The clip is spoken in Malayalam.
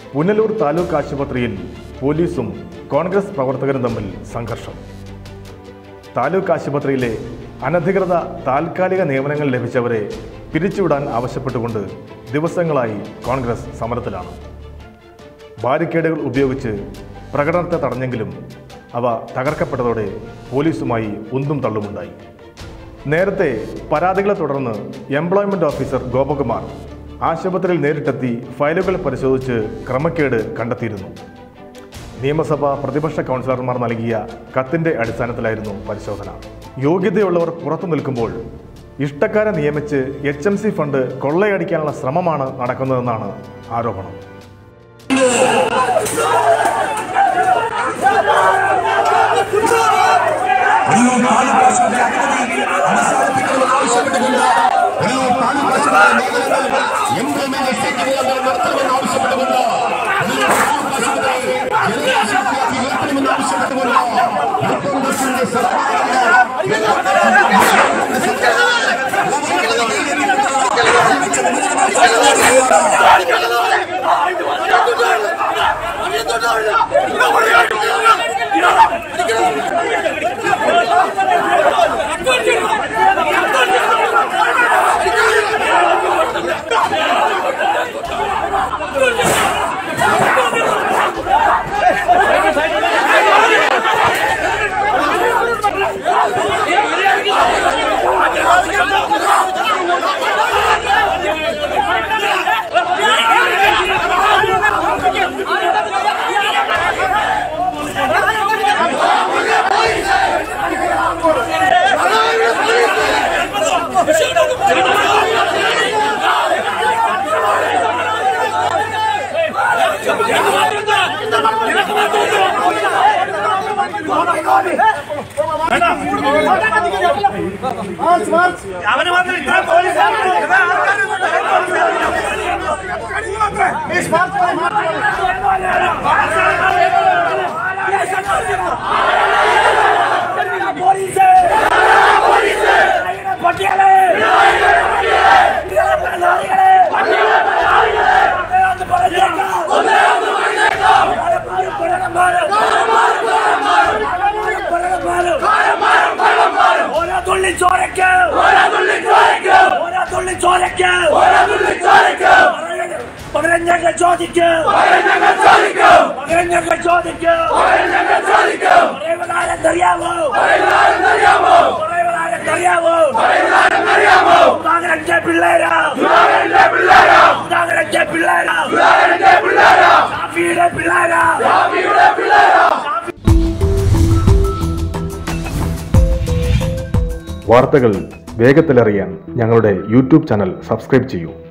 പുനലൂർ താലൂക്ക് ആശുപത്രിയിൽ പോലീസും കോൺഗ്രസ് പ്രവർത്തകരും തമ്മിൽ സംഘർഷം താലൂക്ക് ആശുപത്രിയിലെ അനധികൃത താൽക്കാലിക നിയമനങ്ങൾ ലഭിച്ചവരെ പിരിച്ചുവിടാൻ ആവശ്യപ്പെട്ടുകൊണ്ട് ദിവസങ്ങളായി കോൺഗ്രസ് സമരത്തിലാണ് ബാരിക്കേഡുകൾ ഉപയോഗിച്ച് പ്രകടനത്തെ തടഞ്ഞെങ്കിലും അവ തകർക്കപ്പെട്ടതോടെ പോലീസുമായി ഉന്തും തള്ളുമുണ്ടായി നേരത്തെ പരാതികളെ തുടർന്ന് എംപ്ലോയ്മെന്റ് ഓഫീസർ ഗോപകുമാർ ആശുപത്രിയിൽ നേരിട്ടെത്തി ഫയലുകൾ പരിശോധിച്ച് ക്രമക്കേട് കണ്ടെത്തിയിരുന്നു നിയമസഭാ പ്രതിപക്ഷ കൗൺസിലർമാർ നൽകിയ കത്തിന്റെ അടിസ്ഥാനത്തിലായിരുന്നു പരിശോധന യോഗ്യതയുള്ളവർ പുറത്തു നിൽക്കുമ്പോൾ ഇഷ്ടക്കാരെ നിയമിച്ച് എച്ച് എം സി ഫണ്ട് കൊള്ളയടിക്കാനുള്ള ശ്രമമാണ് നടക്കുന്നതെന്നാണ് ആരോപണം ഒരു താലൂക്ക് ആശുപത്രി അഴിമതി അവസാനിപ്പിക്കണമെന്ന് ആവശ്യപ്പെട്ടുകൊണ്ട് ഒരു താലൂക്ക് ആശുപത്രി മേഖലകൾ എംപ്ലോയ്മെന്റ് എക്സിക്യൂട്ടീവ് നടത്തണമെന്ന് ആവശ്യപ്പെട്ടുകൊണ്ട് ഒരു താലൂക്ക് ആശുപത്രി ജനറൽ ആശുപത്രിയാക്കി ഉയർത്തണമെന്ന് ആവശ്യപ്പെട്ടുകൊണ്ട് കോൺഗ്രസിന്റെ അവന് മാത്രം ഇത്ര പോലീസ് പട്ടികളെ ഓരോ തുള്ളി ചോരയ്ക്ക് ഓരോ തുള്ളി ചോരയ്ക്ക് ഓരോ തുള്ളി ചോരയ്ക്ക് ഓരോ തുള്ളി ചോരയ്ക്ക് പകരം ഞങ്ങൾ ചോദിക്കും പകരം ഞങ്ങൾ ചോദിക്കും പകരം ഞങ്ങൾ ചോദിക്കും പകരം ഞങ്ങൾ ചോദിക്കും പറയുവതാരെന്നറിയാമോ പറയുവതാരെന്നറിയാമോ പറയുവതാരെന്നറിയാമോ പറയുവതാരെന്നറിയാമോ സുധാകരന്റെ പിള്ളേരാ സുധാകരന്റെ പിള്ളേരാ സുധാകരന്റെ പിള്ളേരാ സുധാകരന്റെ പിള്ളേരാ ഷാഫിയുടെ പിള്ളേരാ ഷാഫിയുടെ പിള്ളേരാ വാർത്തകൾ വേഗത്തിലറിയാൻ ഞങ്ങളുടെ യൂട്യൂബ് ചാനൽ സബ്സ്ക്രൈബ് ചെയ്യൂ